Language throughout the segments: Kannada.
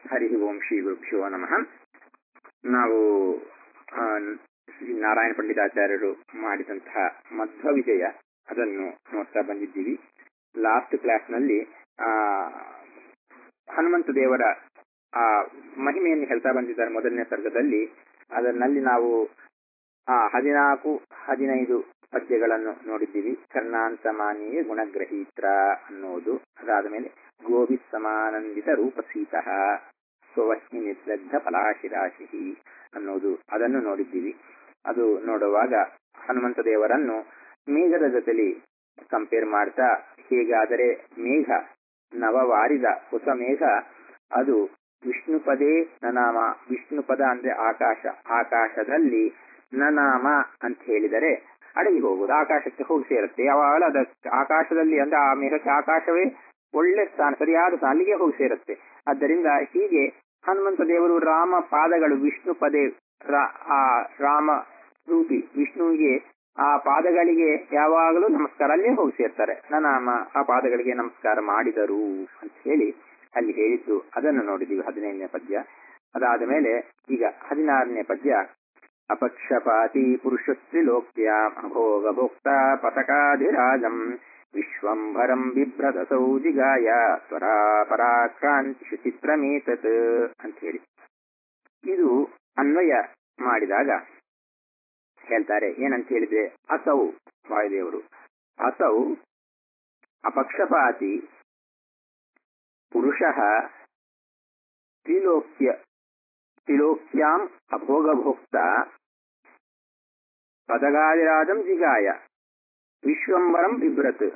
ಹರಿ ಓಂ ಶ್ರೀ ಗುರುಭ್ಯೋ ನಮಃ ನಾವು ಆ, ಶ್ರೀ ನಾರಾಯಣ ಪಂಡಿತಾಚಾರ್ಯರು ಮಾಡಿದಂತಹ ಮಧ್ವ ವಿಜಯ ಅದನ್ನು ನೋಡ್ತಾ ಬಂದಿದ್ದೀವಿ ಲಾಸ್ಟ್ ಕ್ಲಾಸ್ನಲ್ಲಿ ಆ ಹನುಮಂತ ದೇವರ ಆ ಮಹಿಮೆಯನ್ನು ಹೇಳ್ತಾ ಬಂದಿದ್ದಾರೆ ಮೊದಲನೇ ಸರ್ಗದಲ್ಲಿ ಅದರಲ್ಲಿ ನಾವು ಆ ಹದಿನಾಲ್ಕು ಹದಿನೈದು ಪದ್ಯಗಳನ್ನು ನೋಡಿದ್ದೀವಿ ಕರ್ಣಾಂತಮಾನಿಯೇ ಗುಣಗ್ರಹೀತ್ರ ಅನ್ನೋದು ಅದಾದ ಮೇಲೆ ಗೋವಿ ಸಮಾನಂದಿತ ರೂಪಸೀತಃ ಸ್ವವಹ್ನಿ ನಿರ್ದಗ್ಧ ಫಲಾಶಿರಾಶಿ ಅನ್ನೋದು ಅದನ್ನು ನೋಡಿದ್ದೀವಿ ಅದು ನೋಡುವಾಗ ಹನುಮಂತ ದೇವರನ್ನು ಮೇಘದ ಜೊತೆಲಿ ಕಂಪೇರ್ ಮಾಡ್ತಾ ಹೇಗಾದರೆ ಮೇಘ ನವವಾರಿದ ಹೊಸ ಮೇಘ ಅದು ವಿಷ್ಣುಪದೇ ನನಾಮ ವಿಷ್ಣುಪದ ಅಂದ್ರೆ ಆಕಾಶ ಆಕಾಶದಲ್ಲಿ ನನಾಮ ಅಂತ ಹೇಳಿದರೆ ಅಡಗಿ ಹೋಗುವುದು ಆಕಾಶಕ್ಕೆ ಹೋಗಿ ಸೇರುತ್ತೆ ಯಾವಾಗಲೂ ಅದ ಆಕಾಶದಲ್ಲಿ ಅಂದ್ರೆ ಆ ಮೇಘಕ್ಕೆ ಆಕಾಶವೇ ಒಳ್ಳೆ ಸ್ಥಾನ ಸರಿಯಾದ ಸ್ಥಾನ ಅಲ್ಲಿಗೆ ಹೋಗಿ ಸೇರುತ್ತೆ ಆದ್ದರಿಂದ ಹೀಗೆ ಹನುಮಂತ ದೇವರು ರಾಮ ಪಾದಗಳು ವಿಷ್ಣು ಪದೇ ರಾ- ಆ ರಾಮ ರೂಪಿ ವಿಷ್ಣುವಿಗೆ ಆ ಪಾದಗಳಿಗೆ ಯಾವಾಗಲೂ ನಮಸ್ಕಾರ ಅಲ್ಲೇ ಹೋಗಿ ಸೇರ್ತಾರೆ ನನಾಮ ಆ ಪಾದಗಳಿಗೆ ನಮಸ್ಕಾರ ಮಾಡಿದರು ಅಂತ ಹೇಳಿ ಅಲ್ಲಿ ಹೇಳಿದ್ದು ಅದನ್ನು ನೋಡಿದೀವಿ ಹದಿನೈದನೇ ಪದ್ಯ ಅದಾದ ಮೇಲೆ ಈಗ ಹದಿನಾರನೇ ಪದ್ಯ ಅಪಕ್ಷಪಾತಿ ಪುರುಷಸ್ತ್ರಿಲೋಕ್ಯ ಅಭೋಗ ಭೋಕ್ತ ಪತಕಾಧಿರಾಜಂ ವಿಶ್ವಂಭರಂ ಬಿಭ್ರತಸೌ ಜಿಗಾಯ ಸ್ವರಾ ಪರಾಕ್ರಾಂತಿಷು ಚಿತ್ರಮೇತತ್ ಅಂತ ಹೇಳಿ ಇದು ಅನ್ವಯ ಮಾಡಿದಾಗ ಹೇಳ್ತಾರೆ ಏನಂತ ಹೇಳಿದ್ರೆ ಅಸೌ ವಾಯುದೇವರು ಅಸೌ ಅಪಕ್ಷಪಾತಿ ಪುರುಷ ತ್ರಿಲೋಕ್ಯ ತ್ರಿಲೋಕ್ಯಾಂ ಅಭೋಗಭೋಕ್ತ ಪದಗಾದಿರಾಜಂ ಜಿಗಾಯ ವಿಶ್ವಂಬರಂ ಬಿಭ್ರತ್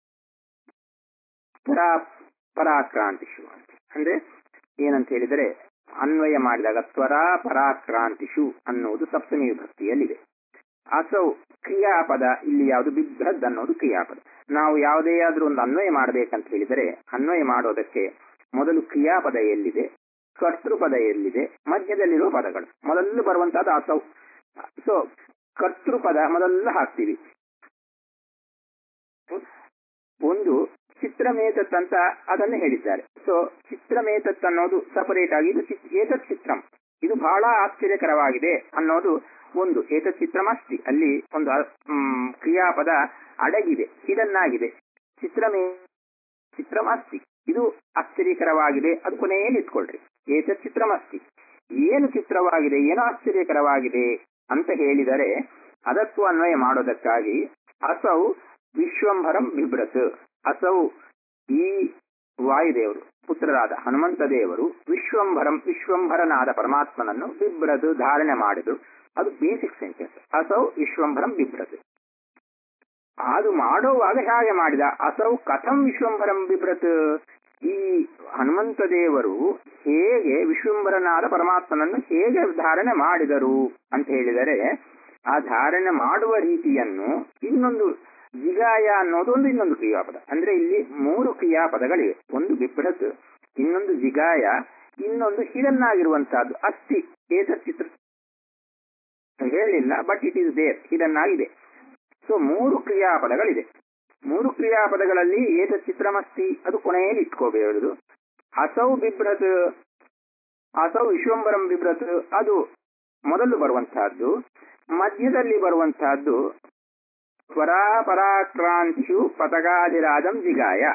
ಪರಾ ಪರಾಕ್ರಾಂತಿಷು ಅಂತ ಅಂದ್ರೆ ಏನಂತ ಹೇಳಿದರೆ ಅನ್ವಯ ಮಾಡಿದಾಗ ತ್ವರಾ ಪರಾಕ್ರಾಂತಿಷು ಅನ್ನುವುದು ಸಪ್ತಮಿ ವಿಭಕ್ತಿಯಲ್ಲಿದೆ ಅಸೌ ಕ್ರಿಯಾಪದ ಇಲ್ಲಿ ಯಾವುದು ಬಿಭ್ರದ್ ಅನ್ನೋದು ಕ್ರಿಯಾಪದ ನಾವು ಯಾವುದೇ ಆದ್ರೂ ಒಂದು ಅನ್ವಯ ಮಾಡಬೇಕಂತ ಹೇಳಿದರೆ ಅನ್ವಯ ಮಾಡೋದಕ್ಕೆ ಮೊದಲು ಕ್ರಿಯಾಪದ ಎಲ್ಲಿದೆ ಕರ್ತೃಪದ ಎಲ್ಲಿದೆ ಮಧ್ಯದಲ್ಲಿರುವ ಪದಗಳು ಮೊದಲು ಬರುವಂತಹದ್ದು ಅಸೌ ಸೊ ಕರ್ತೃಪದ ಮೊದಲು ಹಾಕ್ತೀವಿ ಒಂದು ಚಿತ್ರಮೇತತ್ ಅಂತ ಅದನ್ನು ಹೇಳಿದ್ದಾರೆ ಸೊ ಚಿತ್ರಮೇತತ್ ಅನ್ನೋದು ಸಪರೇಟ್ ಆಗಿ ಇದು ಚಿತ್- ಏತತ್ ಚಿತ್ರಂ ಇದು ಬಹಳ ಆಶ್ಚರ್ಯಕರವಾಗಿದೆ ಅನ್ನೋದು ಒಂದು ಏತತ್ ಚಿತ್ರಂ ಅಸ್ತಿ ಅಲ್ಲಿ ಒಂದು ಮ್, ಕ್ರಿಯಾಪದ ಅಡಗಿದೆ ಇದನ್ನಾಗಿದೆ ಚಿತ್ರಮೇ ಚಿತ್ರಂ ಅಸ್ತಿ ಇದು ಆಶ್ಚರ್ಯಕರವಾಗಿದೆ ಅದು ಕೊನೆಯಲ್ಲಿ ಇಟ್ಕೊಳ್ರಿ ಏತತ್ ಚಿತ್ರಂ ಅಸ್ತಿ ಏನು ಚಿತ್ರವಾಗಿದೆ ಏನು ಆಶ್ಚರ್ಯಕರವಾಗಿದೆ ಅಂತ ಹೇಳಿದರೆ ಅದಕ್ಕೂ ಅನ್ವಯ ಮಾಡೋದಕ್ಕಾಗಿ ಅಸೌ ವಿಶ್ವಂಭರಂ ಬಿಭ್ರತ್ ಅಸೌ ಈ ವಾಯುದೇವರು ಪುತ್ರರಾದ ಹನುಮಂತ ದೇವರು ವಿಶ್ವಂಭರಂ ವಿಶ್ವಂಭರನಾದ ಪರಮಾತ್ಮನನ್ನು ಬಿಭ್ರದು ಧಾರಣೆ ಮಾಡಿದ್ರು ಅದು ಬೇಸಿಕ್ ಸೆಂಟೆನ್ಸ್ ಅಸೌ ವಿಶ್ವಂಭರಂ ಬಿಭ್ರತ್ ಅದು ಮಾಡುವಾಗ ಹೇಗೆ ಮಾಡಿದ ಅಸೌ ಕಥಂ ವಿಶ್ವಂಭರಂ ಬಿಭ್ರತ್ ಈ ಹನುಮಂತ ದೇವರು ಹೇಗೆ ವಿಶ್ವಂಭರನಾದ ಪರಮಾತ್ಮನನ್ನು ಹೇಗೆ ಧಾರಣೆ ಮಾಡಿದರು ಅಂತ ಹೇಳಿದರೆ ಆ ಧಾರಣೆ ಮಾಡುವ ರೀತಿಯನ್ನು ಇನ್ನೊಂದು ಜಿಗಾಯ ಅನ್ನೋದು ಒಂದು ಇನ್ನೊಂದು ಕ್ರಿಯಾಪದ ಅಂದ್ರೆ ಇಲ್ಲಿ ಮೂರು ಕ್ರಿಯಾಪದಗಳಿವೆ ಒಂದು ಬಿಭ್ರತ್ ಇನ್ನೊಂದು ಜಿಗಾಯ ಇನ್ನೊಂದು ಹಿಡನ್ನಾಗಿರುವಂತಹದ್ದು ಅಸ್ಥಿ ಏತತ್ ಚಿತ್ರ ಹೇಳಿಲ್ಲ ಬಟ್ ಇಟ್ ಈಸ್ ದೇರ್ ಹಿಡನ್ನಾಗಿದೆ ಸೊ ಮೂರು ಕ್ರಿಯಾಪದಗಳಿದೆ ಮೂರು ಕ್ರಿಯಾಪದಗಳಲ್ಲಿ ಏತ ಚಿತ್ರಮಸ್ತಿ ಅದು ಕೊನೆಯಲ್ಲಿ ಇಟ್ಕೋಬೇಡುದು ಅಸೌ ಬಿಭ್ರತ್ ಅಸೌ ವಿಶ್ವಂಬರಂ ಬಿಭ್ರತ್ ಅದು ಮೊದಲು ಬರುವಂತಹದ್ದು ಮಧ್ಯದಲ್ಲಿ ಬರುವಂತಹದ್ದು ತ್ವರಾ ಪರಾಕ್ರಾಂತಿಷು ಪತಗಾಧಿರಾಜಂ ಜಿಗಾಯ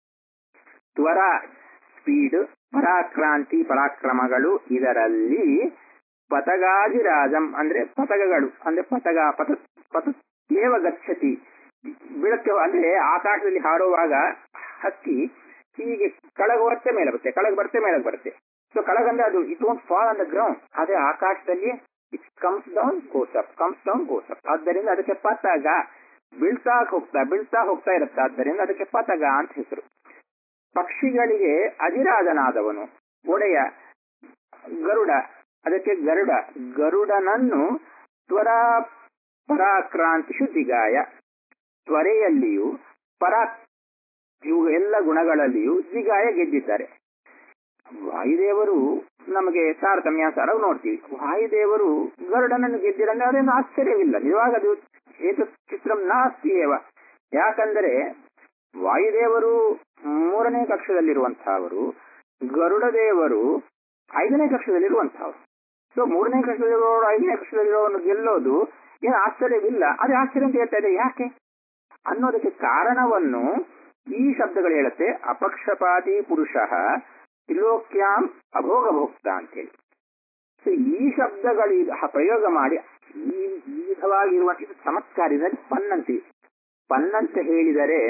ತ್ವರ ಸ್ಪೀಡ್ ಪರಾಕ್ರಾಂತಿ ಪರಾಕ್ರಮಗಳು ಇದರಲ್ಲಿ ಪತಗಾಧಿರಾಜಂ ಅಂದ್ರೆ ಪತಕಗಳು ಅಂದ್ರೆ ಪತಗ ಪತ ಪತ ಏವ ಗಚ್ಚತಿ ಬೆಳಕ್ಕೆ ಅಂದ್ರೆ ಆಕಾಶದಲ್ಲಿ ಹಾರುವಾಗ ಹಕ್ಕಿ ಹೀಗೆ ಕೆಳಗೆ ಬರುತ್ತೆ ಮೇಲೆ ಬರುತ್ತೆ ಕೆಳಗೆ ಬರುತ್ತೆ ಮೇಲೆ ಬರುತ್ತೆ ಸೊ ಕೆಳಗಂದ್ರೆ ಅದು it won't fall on the ground ಅದೇ ಆಕಾಶದಲ್ಲಿ it comes down goes up comes down goes up ಆದ್ದರಿಂದ ಅದಕ್ಕೆ ಪತಗ ಬೀಳ್ತಾ ಹೋಗ್ತಾ ಬೀಳ್ತಾ ಹೋಗ್ತಾ ಇರುತ್ತೆ ಆದ್ದರಿಂದ ಅದಕ್ಕೆ ಪತಗ ಅಂತ ಹೆಸರು ಪಕ್ಷಿಗಳಿಗೆ ಅಧಿರಾಜನಾದವನು ಒಡೆಯ ಗರುಡ ಅದಕ್ಕೆ ಗರುಡ ಗರುಡನನ್ನು ತ್ವರ ಪರಾಕ್ರಾಂತಿಷು ದಿಗಾಯ ತ್ವರೆಯಲ್ಲಿಯೂ ಪರಾ ಇವು ಎಲ್ಲ ಗುಣಗಳಲ್ಲಿಯೂ ದಿಗಾಯ ಗೆದ್ದಿದ್ದಾರೆ ವಾಯುದೇವರು ನಮಗೆ ತಾರತಮ್ಯಾಸಾರ ನೋಡ್ತೀವಿ ವಾಯುದೇವರು ಗರುಡನನ್ನು ಗೆದ್ದಿರಂದ್ರೆ ಅದೇನು ಆಶ್ಚರ್ಯವಿಲ್ಲ ನಿಜವಾಗ ಅದು ಏತ ಚಿತ್ರಂ ನಾಸ್ತಿ ಏವ ಯಾಕಂದರೆ ವಾಯುದೇವರು ಮೂರನೇ ಕಕ್ಷದಲ್ಲಿರುವಂತಹವರು ಗರುಡ ದೇವರು ಐದನೇ ಕಕ್ಷದಲ್ಲಿರುವಂತಹವ್ರು ಸೊ ಮೂರನೇ ಕಕ್ಷದಲ್ಲಿರೋರು ಐದನೇ ಕಕ್ಷದಲ್ಲಿರೋವನ್ನು ಗೆಲ್ಲೋದು ಏನು ಆಶ್ಚರ್ಯವಿಲ್ಲ ಅದೇ ಆಶ್ಚರ್ಯ ಅಂತ ಹೇಳ್ತಾ ಇದೆ ಯಾಕೆ ಅನ್ನೋದಕ್ಕೆ ಕಾರಣವನ್ನು ಈ ಶಬ್ದಗಳು ಹೇಳುತ್ತೆ ಅಪಕ್ಷಪಾತಿ ಪುರುಷ ತ್ರಿಲೋಕ್ಯಾಂ ಅಭೋಗಭೋಕ್ತ ಅಂತೇಳಿ ಸೊ ಈ ಶಬ್ದಗಳು ಪ್ರಯೋಗ ಮಾಡಿ ಈ ಈ ವಿಧವಾಗಿರುವ ಇದು ಚಮತ್ಕಾರ ಇದರಲ್ಲಿ ಪನ್ ಅಂತೀವಿ ಪನ್ ಅಂತ ಹೇಳಿದರೆ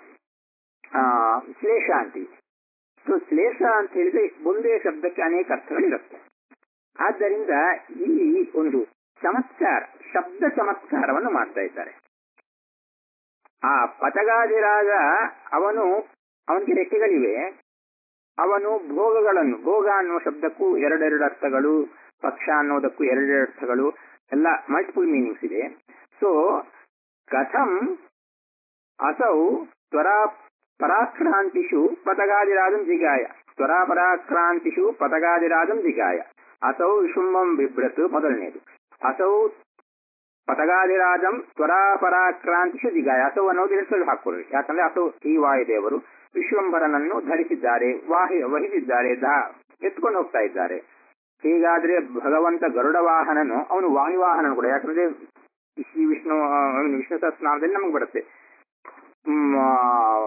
ಆ ಶ್ಲೇಷ ಅಂತೀವಿ ಸೊ ಶ್ಲೇಷ ಅಂತ ಹೇಳಿದ್ರೆ ಒಂದೇ ಶಬ್ದಕ್ಕೆ ಅನೇಕ ಅರ್ಥಗಳಿರುತ್ತೆ ಆದ್ದರಿಂದ ಇಲ್ಲಿ ಒಂದು ಚಮತ್ಕಾರ ಶಬ್ದ ಚಮತ್ಕಾರವನ್ನು ಮಾಡ್ತಾ ಇದ್ದಾರೆ ಆ ಪತಗಾದಿರಾಗ ಅವನು ಅವನಿಗೆ ರೆಕ್ಕೆಗಳಿವೆ ಅವನು ಭೋಗಗಳನ್ನು ಭೋಗ ಅನ್ನುವ ಶಬ್ದಕ್ಕೂ ಎರಡೆರಡು ಅರ್ಥಗಳು ಪಕ್ಷ ಅನ್ನೋದಕ್ಕೂ ಎರಡೆರಡು ಅರ್ಥಗಳು ಎಲ್ಲ ಮಲ್ಟಿಪಲ್ ಮೀನಿಂಗ್ಸ್ ಇದೆ ಸೊ ಕಥಂ ಅಸೌ ತ್ವರಾ ಪರಾಕ್ರಾಂತಿಷು ಪತಗಾದಿರಾಜಂ ಜಿಗಾಯ ತ್ವರಾ ಪರಾಕ್ರಾಂತಿಷು ಪತಗಾದಿರಾಜಂ ಜಿಗಾಯ ಅಸೌ ವಿಶುಂಬಂ ಬಿಭ್ರತ್ ಮೊದಲನೇದು ಅಸೌ ಪತಗಾದಿರಾಜಂ ತ್ವರಾ ಪರಾಕ್ರಾಂತಿಷು ಜಿಗಾಯ ಅಸೌ ಅನ್ನೋದು ಹೆಸರು ಹಾಕೊಳ್ಳಿ ಯಾಕಂದ್ರೆ ಅಸೌ ಈ ವಾಯುದೇವರು ವಿಶ್ವಂಭರನನ್ನು ಧರಿಸಿದ್ದಾರೆ ವಾಹಿ ವಹಿಸಿದ್ದಾರೆ ದಾ ಎತ್ಕೊಂಡು ಹೋಗ್ತಾ ಇದ್ದಾರೆ ಹೀಗಾದ್ರೆ ಭಗವಂತ ಗರುಡ ವಾಹನನು ಅವನು ವಾಯುವಾಹನನು ಕೂಡ ಯಾಕಂದ್ರೆ ಶ್ರೀ ವಿಷ್ಣು ಆ, ವಿಷ್ಣು ಸಹಸ್ರನಾಮದಲ್ಲಿ ನಮಗೆ ಬರುತ್ತೆ ಹ್ಮ್, ಆ,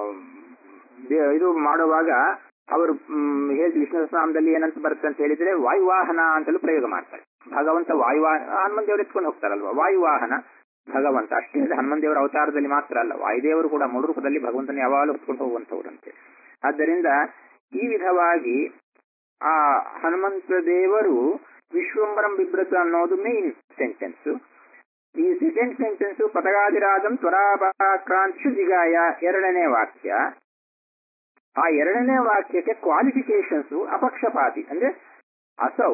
ದೇ- ಇದು ಮಾಡುವಾಗ ಅವರು ಹ್ಮ್, ಹೇಳಿ ವಿಷ್ಣು ಸಹಸ್ರನಾಮದಲ್ಲಿ ಏನಂತ ಬರುತ್ತೆ ಅಂತ ಹೇಳಿದ್ರೆ ವಾಯುವಾಹನ ಅಂತಲೂ ಪ್ರಯೋಗ ಮಾಡ್ತಾರೆ ಭಗವಂತ ವಾಯುವಾಹನ ಹನುಮಂತ ದೇವರು ಎತ್ಕೊಂಡು ಹೋಗ್ತಾರಲ್ವಾ ವಾಯುವಾಹನ ಭಗವಂತ ಅಷ್ಟೇ ಅಲ್ಲ ಹನುಮಂತ ದೇವರ ಅವತಾರದಲ್ಲಿ ಮಾತ್ರ ಅಲ್ಲ ವಾಯುದೇವರು ಕೂಡ ಮೂರು ರೂಪದಲ್ಲಿ ಭಗವಂತನ ಯಾವಾಗಲೂ ಹೊತ್ಕೊಂಡು ಹೋಗುವಂತವ್ರಂತೆ ಆದ್ದರಿಂದ ಈ ವಿಧವಾಗಿ ಆ ಹನುಮಂತ ದೇವರು ವಿಶ್ವಂಬರಂ ಬಿಭ್ರತ ಅನ್ನೋದು ಮೇನ್ ಸೆಂಟೆನ್ಸ್ ಈ ಸೆಕೆಂಡ್ ಸೆಂಟೆನ್ಸ್ ಪತಗಾದಿರಾಜಂ ತ್ವರಾಪರಾಕ್ರಾಂತಿಷು ಜಿಗಾಯ ಎರಡನೇ ವಾಕ್ಯ ಆ ಎರಡನೇ ವಾಕ್ಯಕ್ಕೆ ಕ್ವಾಲಿಫಿಕೇಶನ್ಸ್ ಅಪಕ್ಷಪಾತಿ ಅಂದ್ರೆ ಅಸೌ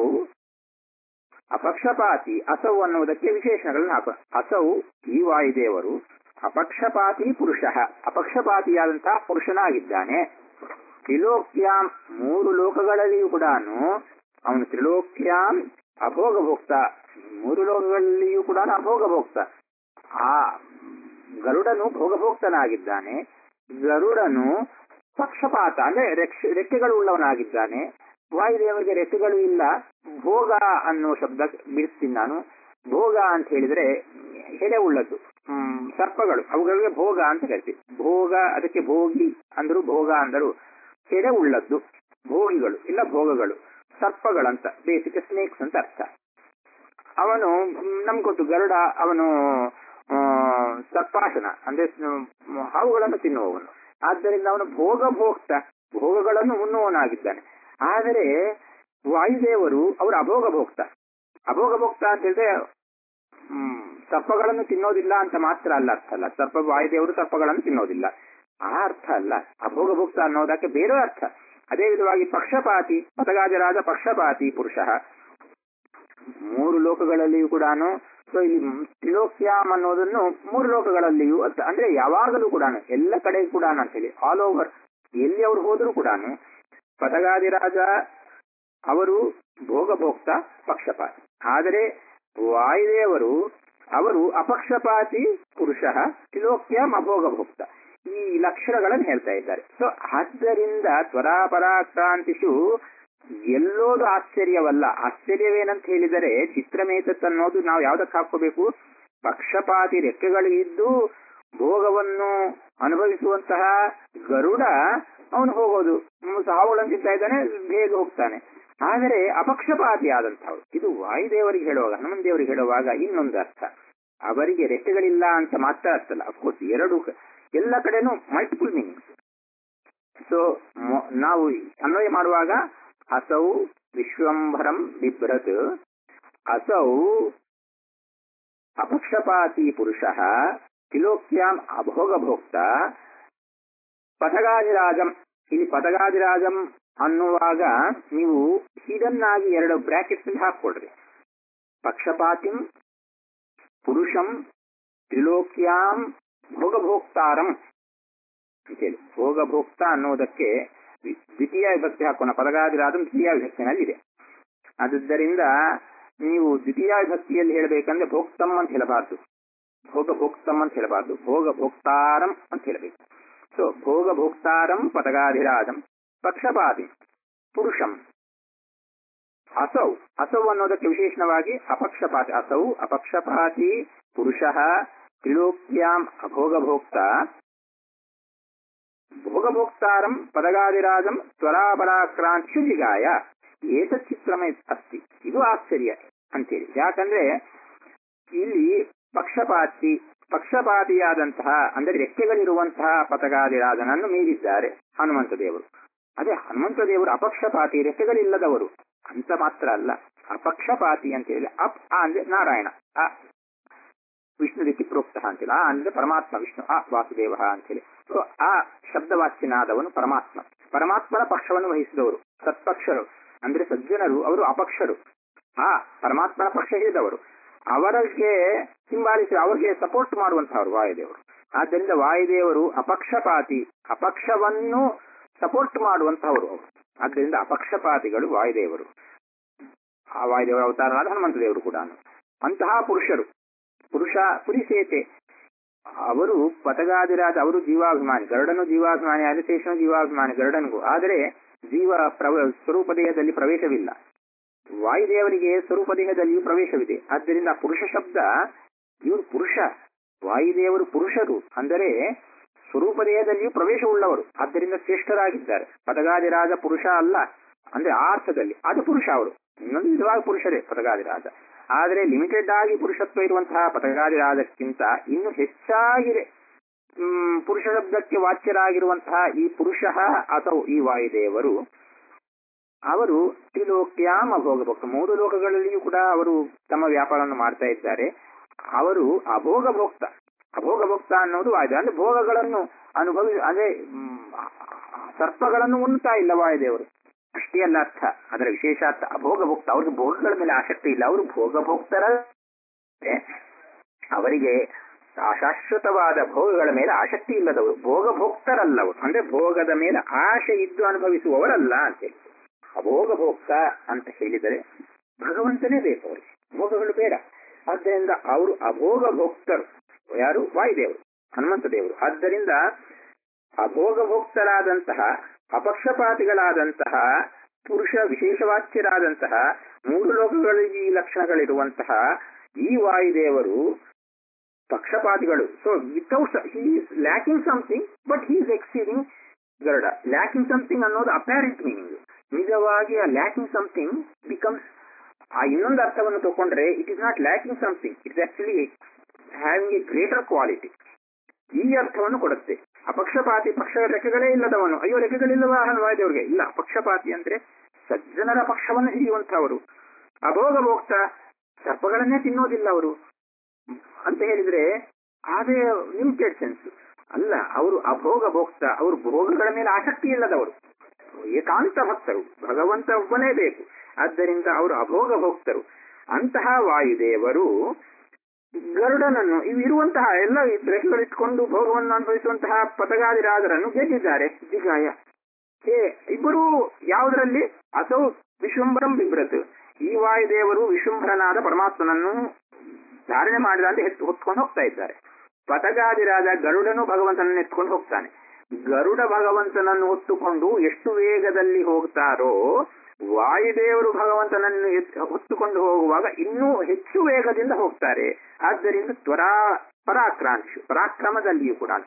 ಅಪಕ್ಷಪಾತಿ ಅಸೌ ಅನ್ನುವುದಕ್ಕೆ ವಿಶೇಷಣಗಳನ್ನು ಹಾಕ ಅಸೌ ಈ ವಾಯುದೇವರು ಅಪಕ್ಷಪಾತಿ ಪುರುಷ ಅಪಕ್ಷಪಾತಿಯಾದಂತಹ ಪುರುಷನಾಗಿದ್ದಾನೆ ತ್ರಿಲೋಕ್ಯಾಂ ಮೂರು ಲೋಕಗಳಲ್ಲಿಯೂ ಕೂಡ ಅವನು ತ್ರಿಲೋಕ್ಯಾಂ ಅಭೋಗಭೋಕ್ತ ಮೂರು ಲೋಕಗಳಲ್ಲಿಯೂ ಕೂಡ ಅಭೋಗಭೋಕ್ತ ಆ ಗರುಡನು ಭೋಗಭೋಕ್ತನಾಗಿದ್ದಾನೆ ಗರುಡನು ಪಕ್ಷಪಾತ ಅಂದ್ರೆ ರೆಕ್ಷ- ರೆಕ್ಕೆಗಳು ಉಳ್ಳವನಾಗಿದ್ದಾನೆ ವಾಯುದೇವರಿಗೆ ರೆಕ್ಕೆಗಳು ಇಲ್ಲ ಭೋಗ ಅನ್ನೋ ಶಬ್ದ ಬಿಡಿಸ್ತೀನಿ ನಾನು ಭೋಗ ಅಂತ ಹೇಳಿದ್ರೆ ಹೆಡೆ ಉಳ್ಳದ್ದು ಹ್ಮ್ ಸರ್ಪಗಳು ಅವುಗಳಿಗೆ ಭೋಗ ಅಂತ ಕರಿತೀವಿ ಭೋಗ ಅದಕ್ಕೆ ಭೋಗಿ ಅಂದರು ಭೋಗ ಅಂದರು ಹೆಡೆ ಉಳ್ಳದ್ದು ಭೋಗಿಗಳು ಇಲ್ಲ ಭೋಗಗಳು ಸರ್ಪಗಳಂತ ಬೇಸಿಕ್ ಸ್ನೇಕ್ಸ್ ಅಂತ ಅರ್ಥ ಅವನು ನಮ್ಗೆ ಗೊತ್ತು ಗರುಡ ಅವನು ಆ, ಸರ್ಪಾಸನ ಅಂದ್ರೆ ಸ್- ಹಾವುಗಳನ್ನು ತಿನ್ನುವವನು ಆದ್ದರಿಂದ ಅವನು ಭೋಗ ಭೋಕ್ತ ಭೋಗಗಳನ್ನು ಉಣ್ಣುವವನಾಗಿದ್ದಾನೆ ಆದರೆ ವಾಯುದೇವರು ಅವರು ಅಭೋಗ ಭೋಕ್ತ ಅಭೋಗ ಭೋಕ್ತ ಅಂತ ಹೇಳಿದ್ರೆ ಹ್ಮ್ ಸರ್ಪಗಳನ್ನು ತಿನ್ನೋದಿಲ್ಲ ಅಂತ ಮಾತ್ರ ಅಲ್ಲ ಅರ್ಥ ಅಲ್ಲ ಸರ್ಪ ವಾಯುದೇವರು ಸರ್ಪಗಳನ್ನು ತಿನ್ನೋದಿಲ್ಲ ಆ ಅರ್ಥ ಅಲ್ಲ ಅಭೋಗ ಭೋಕ್ತ ಅನ್ನೋದಕ್ಕೆ ಬೇರೆ ಅರ್ಥ ಅದೇ ವಿಧವಾಗಿ ಪಕ್ಷಪಾತಿ ಪತಗಾಜರಾದ ಪಕ್ಷಪಾತಿ ಪುರುಷ ಮೂರು ಲೋಕಗಳಲ್ಲಿಯೂ ಕೂಡ ಸೊ ಇಲ್ಲಿ ತ್ರಿಲೋಕ್ಯಾಮ್ ಅನ್ನೋದನ್ನು ಮೂರು ಲೋಕಗಳಲ್ಲಿಯೂ ಅರ್ಥ- ಅಂದ್ರೆ ಯಾವಾಗಲೂ ಕೂಡ ಎಲ್ಲ ಕಡೆ ಕೂಡ ಅಂತ ಹೇಳಿ ಆಲ್ ಓವರ್ ಎಲ್ಲಿ ಅವರು ಹೋದರೂ ಕೂಡ ಪತಗಾದಿರಾಜ ಅವರು ಭೋಗಭೋಕ್ತ ಪಕ್ಷಪಾತಿ ಆದರೆ ವಾಯುದೇವರು ಅವರು ಅಪಕ್ಷಪಾತಿ ಪುರುಷ ತ್ರಿಲೋಕ್ಯಾಂ ಅಭೋಗಭೋಕ್ತ ಈ ಲಕ್ಷಣಗಳನ್ನು ಹೇಳ್ತಾ ಇದ್ದಾರೆ ಸೊ ಆದ್ದರಿಂದ ತ್ವರಾಪರಾಕ್ರಾಂತಿಷು ಎಲ್ಲೋದು ಆಶ್ಚರ್ಯವಲ್ಲ ಆಶ್ಚರ್ಯವೇನಂತ ಹೇಳಿದರೆ ಚಿತ್ರಮೇತತ್ ಅನ್ನೋದು ನಾವು ಯಾವ್ದಕ್ಕೆ ಹಾಕೋಬೇಕು ಪಕ್ಷಪಾತಿ ರೆಕ್ಕೆಗಳು ಇದ್ದು ಭೋಗವನ್ನು ಅನುಭವಿಸುವಂತಹ ಗರುಡ ಅವನು ಹೋಗೋದು ಹ್ಮ್, ಸಾವುಗಳನ್ನು ತಿಂತಾ ಇದ್ದಾನೆ ಬೇಗ ಹೋಗ್ತಾನೆ ಆದರೆ ಅಪಕ್ಷಪಾತಿ ಆದಂಥವ್ರು ಇದು ವಾಯುದೇವರಿಗೆ ಹೇಳುವಾಗ ಹನುಮನ್ ದೇವರಿಗೆ ಹೇಳುವಾಗ ಇನ್ನೊಂದು ಅರ್ಥ ಅವರಿಗೆ ರೆಕ್ಕೆಗಳಿಲ್ಲ ಅಂತ ಮಾತ್ರ ಅರ್ಥ ಅಲ್ಲ ಅಫ್ಕೋರ್ಸ್ ಎರಡು ಕ- ಎಲ್ಲ ಕಡೆನೂ ಮಲ್ಟಿಪಲ್ ಮೀನಿಂಗ್ಸ್ ಸೊ ನಾವು ಅನ್ವಯ ಮಾಡುವಾಗ ಅಸೌ ವಿಶ್ವಂಭರಂ ಬಿಭ್ರತ್ ಅಸೌ ಅಪಕ್ಷಪಾತಿ ಪುರುಷ ತ್ರಿಲೋಕ್ಯಾಂ ಅಭೋಗಭೋಕ್ತ ಪತಗಾದಿರಾಜಂ ಇಲ್ಲಿ ಪತಗಾದಿರಾಜಂ ಅನ್ನುವಾಗ ನೀವು ಹೀಗನ್ನಾಗಿ ಎರಡು ಬ್ರಾಕೆಟ್ಸ್ ಹಾಕೊಡ್ರಿ ಪಕ್ಷಪಾತಿಂ ಪುರುಷಂ ತ್ರಿಲೋಕ್ಯಾಂ ಭೋಗಭೋಕ್ತಾರಂ ಅಂತೇಳಿ ಭೋಗಭೋಕ್ತ ಅನ್ನೋದಕ್ಕೆ ದ್ವಿ- ದ್ವಿತೀಯ ವಿಭಕ್ತಿ ಹಾಕೋಣ ಪದಗಾದಿರಾದಂ ದ್ವಿತೀಯ ವಿಭಕ್ತಿನಲ್ಲಿದೆ ಆದುದರಿಂದ ನೀವು ದ್ವಿತೀಯ ವಿಭಕ್ತಿಯಲ್ಲಿ ಹೇಳಬೇಕಂದ್ರೆ ಭೋಕ್ತಂ ಅಂತ ಹೇಳಬಾರ್ದು ಭೋಗಭೋಕ್ತಂ ಅಂತ ಹೇಳಬಾರ್ದು ಭೋಗಭೋಕ್ತಾರಂ ಅಂತ ಹೇಳಬೇಕು ಸೊ ಭೋಗಭೋಕ್ತಾರಂ ಪದಗಾಧಿರಾಜಂ ಪಕ್ಷಪಾತಿ ಪುರುಷಂ ಅಸೌ ಅಸೌ ಅನ್ನೋದಕ್ಕೆ ವಿಶೇಷಣವಾಗಿ ಅಪಕ್ಷಪಾತಿ ಅಸೌ ಅಪಕ್ಷಪಾತಿ ಪುರುಷ ತ್ರಿಲೋಕ್ಯಾಂ ಅಭೋಗಭೋಕ್ತ ಭೋಗಭೋಕ್ತಾರಂ ಪದಗಾದಿರಾಜಂ ತ್ವರಾಪರಾಕ್ರಾಂತಿಷು ಜಿಗಾಯ ಏತತ್ ಚಿತ್ರಮ ಅಸ್ತಿ ಇದು ಆಶ್ಚರ್ಯ ಅಂತೇಳಿ ಯಾಕಂದ್ರೆ ಇಲ್ಲಿ ಪಕ್ಷಪಾತಿ ಪಕ್ಷಪಾತಿಯಾದಂತಹ ಅಂದರೆ ರೆಕ್ಕೆಗಳಿರುವಂತಹ ಪತಗಾದಿರಾಜನನ್ನು ಮೀರಿದ್ದಾರೆ ಹನುಮಂತ ದೇವರು ಅದೇ ಹನುಮಂತ ದೇವರು ಅಪಕ್ಷಪಾತಿ ರೆಕ್ಕೆಗಳಿಲ್ಲದವರು ಅಂತ ಮಾತ್ರ ಅಲ್ಲ ಅಪಕ್ಷಪಾತಿ ಅಂತ ಹೇಳಿ ಅಪ್ ಆ ಅಂದ್ರೆ ನಾರಾಯಣ ಅ ವಿಷ್ಣು ರೀತಿ ಪ್ರೋಕ್ತ ಅಂತೇಳಿ ಆ ಅಂದ್ರೆ ಪರಮಾತ್ಮ ವಿಷ್ಣು ಆ ವಾಸುದೇವ ಅಂತೇಳಿ ಸೊ ಆ ಶಬ್ದವಾಚ್ಯನಾದವನು ಪರಮಾತ್ಮ ಪರಮಾತ್ಮನ ಪಕ್ಷವನ್ನು ವಹಿಸಿದವರು ಸತ್ಪಕ್ಷರು ಅಂದ್ರೆ ಸಜ್ಜನರು ಅವರು ಅಪಕ್ಷರು ಆ ಪರಮಾತ್ಮನ ಪಕ್ಷ ಹಿಡಿದವರು ಅವರಿಗೆ ಹಿಂಬಾಲಿಸಿ ಅವರಿಗೆ ಸಪೋರ್ಟ್ ಮಾಡುವಂತಹವರು ವಾಯುದೇವರು ಆದ್ದರಿಂದ ವಾಯುದೇವರು ಅಪಕ್ಷಪಾತಿ ಅಪಕ್ಷವನ್ನು ಸಪೋರ್ಟ್ ಮಾಡುವಂತಹವರು ಅವರು ಆದ್ದರಿಂದ ಅಪಕ್ಷಪಾತಿಗಳು ವಾಯುದೇವರು ಆ ವಾಯುದೇವರ ಅವತಾರನಾದ ಹನುಮಂತ ದೇವರು ಕೂಡ ಅಂತಹ ಪುರುಷರು ಪುರುಷ ಪುರಿಸೇತೆ ಅವರು ಪತಗಾದಿರಾದ ಅವರು ಜೀವಾಭಿಮಾನಿ ಗರುಡನು ಜೀವಾಭಿಮಾನಿ ಆದಿಶೇಷನು ಜೀವಾಭಿಮಾನಿ ಗರುಡನಿಗೂ ಆದರೆ ಜೀವ ಪ್ರವ ಸ್ವರೂಪ ದೇಹದಲ್ಲಿ ಪ್ರವೇಶವಿಲ್ಲ ವಾಯುದೇವರಿಗೆ ಸ್ವರೂಪ ದೇಹದಲ್ಲಿಯೂ ಪ್ರವೇಶವಿದೆ ಆದ್ದರಿಂದ ಪುರುಷ ಶಬ್ದ ಇವರು ಪುರುಷ ವಾಯುದೇವರು ಪುರುಷರು ಅಂದರೆ ಸ್ವರೂಪ ದೇಹದಲ್ಲಿಯೂ ಪ್ರವೇಶವುಳ್ಳವರು ಆದ್ದರಿಂದ ಶ್ರೇಷ್ಠರಾಗಿದ್ದಾರೆ ಪದಗಾದಿರಾಜ ಪುರುಷ ಅಲ್ಲ ಅಂದ್ರೆ ಆ ಅರ್ಥದಲ್ಲಿ ಅದು ಪುರುಷ ಅವರು ಇನ್ನೊಂದು ವಿಧವಾಗಿ ಪುರುಷರೇ ಪದಗಾದಿರಾಜ ಆದರೆ ಲಿಮಿಟೆಡ್ ಆಗಿ ಪುರುಷತ್ವ ಇರುವಂತಹ ಪದಗಾದಿರಾಜಕ್ಕಿಂತ ಇನ್ನು ಹೆಚ್ಚಾಗಿದೆ ಹ್ಮ್ ಪುರುಷ ಶಬ್ದಕ್ಕೆ ವಾಚ್ಯರಾಗಿರುವಂತಹ ಈ ಪುರುಷ ಅಥವಾ ಈ ವಾಯುದೇವರು ಅವರು ತ್ರಿಲೋಕ್ಯಾಮ ಭೋಗಭೋಕ್ತ ಮೂರು ಲೋಕಗಳಲ್ಲಿಯೂ ಕೂಡ ಅವರು ತಮ್ಮ ವ್ಯಾಪಾರವನ್ನು ಮಾಡ್ತಾ ಇದ್ದಾರೆ ಅವರು ಅಭೋಗಭೋಕ್ತ ಅಭೋಗಭೋಕ್ತ ಅನ್ನೋದು ವಾಯುದೇವ ಅಂದ್ರೆ ಭೋಗಗಳನ್ನು ಅನುಭವಿ ಅಂದ್ರೆ ಸರ್ಪಗಳನ್ನು ಉಣ್ತಾ ಇಲ್ಲ ವಾಯುದೇವರು ಅಷ್ಟೇ ಅಲ್ಲ ಅರ್ಥ ಅದರ ವಿಶೇಷ ಅರ್ಥ ಅಭೋಗಭೋಕ್ತ ಅವ್ರಿಗೆ ಭೋಗಗಳ ಮೇಲೆ ಆಸಕ್ತಿ ಇಲ್ಲ ಅವರು ಭೋಗಭೋಕ್ತರ ಅವರಿಗೆ ಶಾಶ್ವತವಾದ ಭೋಗಗಳ ಮೇಲೆ ಆಸಕ್ತಿ ಇಲ್ಲದವರು ಭೋಗಭೋಕ್ತರಲ್ಲವರು ಅಂದ್ರೆ ಭೋಗದ ಮೇಲೆ ಆಶೆ ಇದ್ದು ಅನುಭವಿಸುವವರಲ್ಲ ಅಂತೇಳಿ ಅಭೋಗಭೋಕ್ತ ಅಂತ ಹೇಳಿದರೆ ಭಗವಂತನೇ ಬೇಕು ಅವರಿಗೆ ಭೋಗಗಳು ಬೇಡ ಆದ್ದರಿಂದ ಅವರು ಅಭೋಗ ಭೋಕ್ತರು ಯಾರು ವಾಯುದೇವರು ಹನುಮಂತ ದೇವರು ಆದ್ದರಿಂದ ಅಭೋಗ ಭೋಕ್ತರಾದಂತಹ ಅಪಕ್ಷಪಾತಿಗಳಾದಂತಹ ಪುರುಷ ವಿಶೇಷವಾಚ್ಯರಾದಂತಹ ಮೂರು ಲೋಕಗಳಿಗೆ ಈ ಲಕ್ಷಣಗಳಿರುವಂತಹ ಈ ವಾಯುದೇವರು ಪಕ್ಷಪಾತಿಗಳು so without he is lacking something but he is exceeding Garuda lacking something ಅನ್ನೋದು ಅಪ್ಯಾರೆಂಟ್ ಮೀನಿಂಗ್ ನಿಜವಾಗಿ ಆ ಲ್ಯಾಕಿಂಗ್ ಸಮಥಿಂಗ್ ಬಿಕಮ್ಸ್ ಆ ಇನ್ನೊಂದು ಅರ್ಥವನ್ನು ತಗೊಂಡ್ರೆ it is not lacking something it is actually having a greater quality ಈ ಅರ್ಥವನ್ನು ಕೊಡುತ್ತೆ ಅಪಕ್ಷಪಾತಿ ಪಕ್ಷ ರೆಕ್ಕೆಗಳೇ ಇಲ್ಲದವನು ಅಯ್ಯೋ ರೆಕ್ಕೆಗಳಿಲ್ಲವಾ ಹನುವಾದೇವ್ರಿಗೆ ಇಲ್ಲ ಅಪಕ್ಷಪಾತಿ ಅಂದ್ರೆ ಸಜ್ಜನರ ಪಕ್ಷವನ್ನು ಹಿಡಿಯುವಂತಹವರು ಅಭೋಗ ಭೋಕ್ತ ಸರ್ಪಗಳನ್ನೇ ತಿನ್ನೋದಿಲ್ಲ ಅವರು ಅಂತ ಹೇಳಿದ್ರೆ ಅದೇ ಲಿಮಿಟೆಡ್ ಸೆನ್ಸ್ ಅಲ್ಲ ಅವರು ಅಭೋಗ ಭೋಕ್ತ ಅವರು ಭೋಗಗಳ ಮೇಲೆ ಆಸಕ್ತಿ ಇಲ್ಲದವರು ಏಕಾಂತ ಭಕ್ತರು ಭಗವಂತ ಒಬ್ಬನೇ ಬೇಕು ಆದ್ದರಿಂದ ಅವರು ಅಭೋಗ ಭೋಕ್ತರು ಅಂತಹ ವಾಯುದೇವರು ಗರುಡನನ್ನು ಇವು ಇರುವಂತಹ ಎಲ್ಲ ರೆಕ್ಕೆಗಳಿಟ್ಕೊಂಡು ಭೋಗವನ್ನು ಅನುಭವಿಸುವಂತಹ ಪತಗಾದಿರಾಜರನ್ನು ಗೆದ್ದಿದ್ದಾರೆ ಜಿಗಾಯ ಹೇ ಇಬ್ಬರು ಯಾವುದರಲ್ಲಿ ಅಸೌ ವಿಶ್ವಂಬರಂ ಬಿಬ್ರತ್ ಈ ವಾಯುದೇವರು ವಿಶ್ವಂಭರನಾದ ಪರಮಾತ್ಮನನ್ನು ಧಾರಣೆ ಮಾಡಿದ ಅಂತ ಎತ್ತು ಹೊತ್ಕೊಂಡು ಹೋಗ್ತಾ ಇದ್ದಾರೆ ಪತಗಾದಿರಾದ ಗರುಡನು ಭಗವಂತನನ್ನು ಎತ್ಕೊಂಡು ಹೋಗ್ತಾನೆ ಗರುಡ ಭಗವಂತನನ್ನು ಹೊತ್ತುಕೊಂಡು ಎಷ್ಟು ವೇಗದಲ್ಲಿ ಹೋಗ್ತಾರೋ ವಾಯುದೇವರು ಭಗವಂತನನ್ನು ಹೊತ್ತುಕೊಂಡು ಹೋಗುವಾಗ ಇನ್ನೂ ಹೆಚ್ಚು ವೇಗದಿಂದ ಹೋಗ್ತಾರೆ ಆದ್ದರಿಂದ ತ್ವರಾ ಪರಾಕ್ರಾಂತಿ ಪರಾಕ್ರಮದಲ್ಲಿಯೂ ಕೂಡ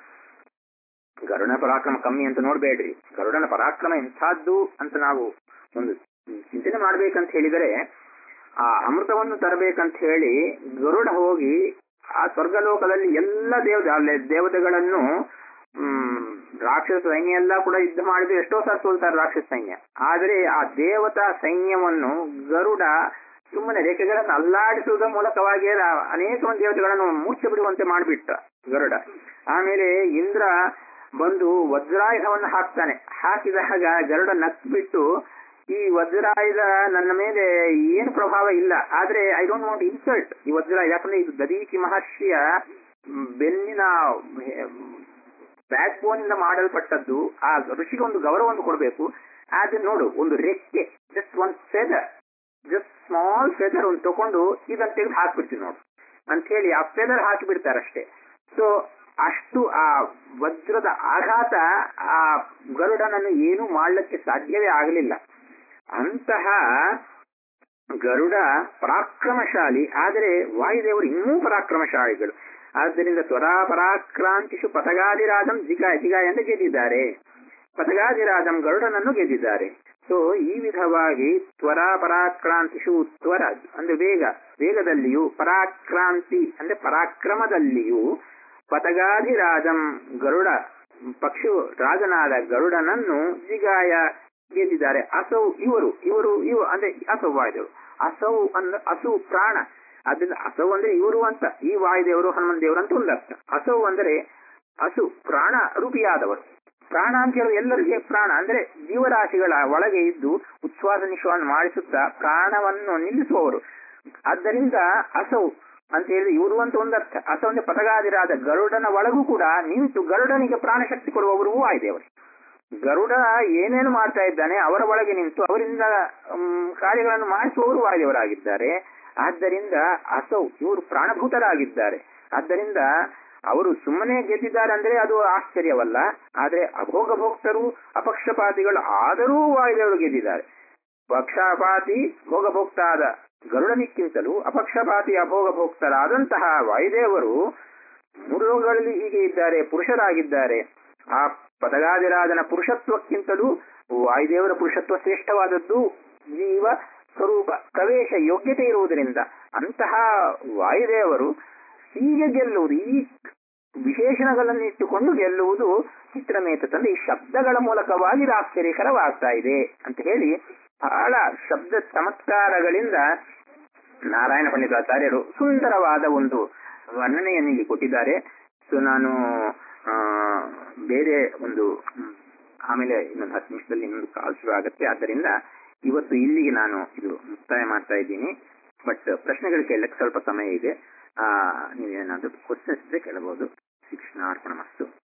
ಗರುಡನ ಪರಾಕ್ರಮ ಕಮ್ಮಿ ಅಂತ ನೋಡ್ಬೇಡ್ರಿ ಗರುಡನ ಪರಾಕ್ರಮ ಎಂಥದ್ದು ಅಂತ ನಾವು ಒಂದು ಚಿಂತನೆ ಮಾಡ್ಬೇಕಂತ ಹೇಳಿದರೆ ಆ ಅಮೃತವನ್ನು ತರಬೇಕಂತ ಹೇಳಿ ಗರುಡ ಹೋಗಿ ಆ ಸ್ವರ್ಗಲೋಕದಲ್ಲಿ ಎಲ್ಲ ದೇವ ದೇವತೆಗಳನ್ನು ಹ್ಮ್ ರಾಕ್ಷಸ ಸೈನ್ಯ ಎಲ್ಲ ಕೂಡ ಯುದ್ಧ ಮಾಡಿದ್ರೆ ಎಷ್ಟೋ ಸಾರಿ ಸೋಲ್ತಾರೆ ರಾಕ್ಷಸ ಸೈನ್ಯ ಆದರೆ ಆ ದೇವತಾ ಸೈನ್ಯವನ್ನು ಗರುಡ ಸುಮ್ಮನೆ ರೇಖೆಗಳನ್ನು ಅಲ್ಲಾಡಿಸುವುದರ ಮೂಲಕವಾಗಿ ಅನೇಕ ಮಂದಿ ದೇವತೆಗಳನ್ನು ಮೂರ್ಛೆ ಬಿಡುವಂತೆ ಮಾಡಿಬಿಟ್ಟ ಗರುಡ ಆಮೇಲೆ ಇಂದ್ರ ಬಂದು ವಜ್ರಾಯುಧವನ್ನು ಹಾಕ್ತಾನೆ ಹಾಕಿದಾಗ ಗರುಡ ನಕ್ಬಿಟ್ಟು ಈ ವಜ್ರಾಯುಧ ನನ್ನ ಮೇಲೆ ಏನು ಪ್ರಭಾವ ಇಲ್ಲ ಆದ್ರೆ ಐ ಡೋಂಟ್ ವಾಂಟ್ ಇನ್ಸಲ್ಟ್ ಈ ವಜ್ರಾಯುಧ ಯಾಕಂದ್ರೆ ಇದು ದದೀಚಿ ಮಹರ್ಷಿಯ ಬೆನ್ನಿನ ಬ್ಯಾಕ್ ಬೋನ್ ಇಂದ ಮಾಡಲ್ಪಟ್ಟದ್ದು ಆ ಋಷಿಗೆ ಒಂದು ಗೌರವವನ್ನು ಕೊಡಬೇಕು ಆದ್ರೆ ನೋಡು ಒಂದು ರೆಕ್ಕೆ just one feather just small feather ಒಂದು ತಗೊಂಡು ಇದನ್ನ ತೆಗೆದು ಹಾಕ್ಬಿಡ್ತೀವಿ ನೋಡು ಅಂತ ಹೇಳಿ ಆ ಫೆದರ್ ಹಾಕಿ ಬಿಡ್ತಾರಷ್ಟೇ ಸೊ ಅಷ್ಟು ಆ ವಜ್ರದ ಆಘಾತ ಆ ಗರುಡನನ್ನು ಏನು ಮಾಡ್ಲಿಕ್ಕೆ ಸಾಧ್ಯವೇ ಆಗಲಿಲ್ಲ ಅಂತಹ ಗರುಡ ಪರಾಕ್ರಮಶಾಲಿ ಆದರೆ ವಾಯುದೇವರು ಇನ್ನೂ ಪರಾಕ್ರಮಶಾಲಿಗಳು ಆದ್ದರಿಂದ ತ್ವರಾ ಪರಾಕ್ರಾಂತಿಷು ಪತಗಾದಿರಾಜಂ ಜಿಗಾಯ ಜಿಗಾಯ ಅಂತ ಗೆದ್ದಿದ್ದಾರೆ ಪತಗಾದಿರಾಜಂ ಗರುಡನನ್ನು ಗೆದ್ದಿದ್ದಾರೆ ಸೊ ಈ ವಿಧವಾಗಿ ತ್ವರ ಪರಾಕ್ರಾಂತಿಷು ತ್ವರ ಅಂದ್ರೆ ವೇಗ ವೇಗದಲ್ಲಿಯೂ ಪರಾಕ್ರಾಂತಿ ಅಂದ್ರೆ ಪರಾಕ್ರಮದಲ್ಲಿಯೂ ಪತಗಾಧಿರಾಜಂ ಗರುಡ ಪಕ್ಷು ರಾಜನಾದ ಗರುಡನನ್ನು ಜಿಗಾಯ ಗೆದ್ದಿದ್ದಾರೆ ಅಸೌ ಇವರು ಇವರು ಇವು ಅಂದ್ರೆ ಅಸೌ ವಾಯುದೇವರು ಅಸೌ ಅಂದ್ರೆ ಅಸು ಪ್ರಾಣ ಅದರಿಂದ ಅಸೌ ಅಂದ್ರೆ ಇವರು ಅಂತ ಈ ವಾಯುದೇವರು ಹನುಮಂತ ದೇವರು ಅಂತ ಒಂದರ್ಥ ಅಸೌ ಅಂದ್ರೆ ಹಸು ಪ್ರಾಣ ರೂಪಿಯಾದವರು ಪ್ರಾಣ ಅಂತ ಹೇಳುವ ಎಲ್ಲರಿಗೆ ಪ್ರಾಣ ಅಂದ್ರೆ ಜೀವರಾಶಿಗಳ ಒಳಗೆ ಇದ್ದು ಉಚ್ಛ್ವಾಸ ನಿಶ್ವಾಸ ಮಾಡಿಸುತ್ತಾ ಪ್ರಾಣವನ್ನು ನಿಲ್ಲಿಸುವವರು ಆದ್ದರಿಂದ ಅಸೌ ಅಂತ ಹೇಳಿ ಇವರು ಅಂತ ಒಂದರ್ಥ ಅಸೌ ಅಂದ್ರೆ ಪತಗಾದಿರಾದ ಗರುಡನ ಒಳಗೂ ಕೂಡ ನಿಂತು ಗರುಡನಿಗೆ ಪ್ರಾಣಶಕ್ತಿ ಕೊಡುವವರು ವಾಯುದೇವರು ಗರುಡ ಏನೇನು ಮಾಡ್ತಾ ಇದ್ದಾನೆ ಅವರ ಒಳಗೆ ನಿಂತು ಅವರಿಂದ ಮ್, ಕಾರ್ಯಗಳನ್ನು ಮಾಡಿಸುವವರು ವಾಯುದೇವರಾಗಿದ್ದಾರೆ ಆದ್ದರಿಂದ ಅಸೌ ಇವರು ಪ್ರಾಣಭೂತರಾಗಿದ್ದಾರೆ ಆದ್ದರಿಂದ ಅವರು ಸುಮ್ಮನೆ ಗೆದ್ದಿದ್ದಾರೆ ಅಂದ್ರೆ ಅದು ಆಶ್ಚರ್ಯವಲ್ಲ ಆದ್ರೆ ಅಭೋಗ ಭೋಕ್ತರು ಅಪಕ್ಷಪಾತಿಗಳು ಆದರೂ ವಾಯುದೇವರು ಗೆದ್ದಿದ್ದಾರೆ ಪಕ್ಷಪಾತಿ ಭೋಗಭೋಕ್ತಾದ ಗರುಡನಿಕ್ಕಿಂತಲೂ ಅಪಕ್ಷಪಾತಿ ಅಭೋಗ ಭೋಕ್ತರಾದಂತಹ ವಾಯುದೇವರು ಮೂರು ರೋಗಗಳಲ್ಲಿ ಹೀಗೆ ಇದ್ದಾರೆ ಪುರುಷರಾಗಿದ್ದಾರೆ ಆ ಪದಗಾದಿರಾಜನ ಪುರುಷತ್ವಕ್ಕಿಂತಲೂ ವಾಯುದೇವರ ಪುರುಷತ್ವ ಶ್ರೇಷ್ಠವಾದದ್ದು ಜೀವ ಸ್ವರೂಪ ಪ್ರವೇಶ ಯೋಗ್ಯತೆ ಇರುವುದರಿಂದ ಅಂತಹ ವಾಯುದೇವರು ಹೀಗೆ ಗೆಲ್ಲುವುದು ಈ ವಿಶೇಷಣಗಳನ್ನು ಇಟ್ಟುಕೊಂಡು ಗೆಲ್ಲುವುದು ಚಿತ್ರಮೇತ ತಂದು ಈ ಶಬ್ದಗಳ ಮೂಲಕವಾಗಿ ಇದು ಆಶ್ಚರ್ಯಕರವಾಗ್ತಾ ಇದೆ ಅಂತ ಹೇಳಿ ಬಹಳ ಶಬ್ದ ಚಮತ್ಕಾರಗಳಿಂದ ನಾರಾಯಣ ಪಂಡಿತಾಚಾರ್ಯರು ಸುಂದರವಾದ ಒಂದು ವರ್ಣನೆಯನ್ನು ಇಲ್ಲಿ ಕೊಟ್ಟಿದ್ದಾರೆ ಸೊ ನಾನು ಆ, ಬೇರೆ ಒಂದು ಹ್ಮ್, ಆಮೇಲೆ ಇನ್ನೊಂದು ಹತ್ತು ನಿಮಿಷದಲ್ಲಿ ಇನ್ನೊಂದು ಕಾಲ್ ಶುರು ಆಗುತ್ತೆ ಆದ್ದರಿಂದ ಇವತ್ತು ಇಲ್ಲಿಗೆ ನಾನು ಇದು ಮುಕ್ತಾಯ ಮಾಡ್ತಾ ಇದ್ದೀನಿ ಬಟ್ ಪ್ರಶ್ನೆಗಳು ಕೇಳಕ್ಕೆ ಸ್ವಲ್ಪ ಸಮಯ ಇದೆ ಆ ನೀವೇನಾದ್ರೂ ಕ್ವಶನ್ಸ್ ಇದ್ರೆ ಕೇಳಬಹುದು ಶಿಕ್ಷಣ ಅರ್ಪಣ ಮಸ್ತು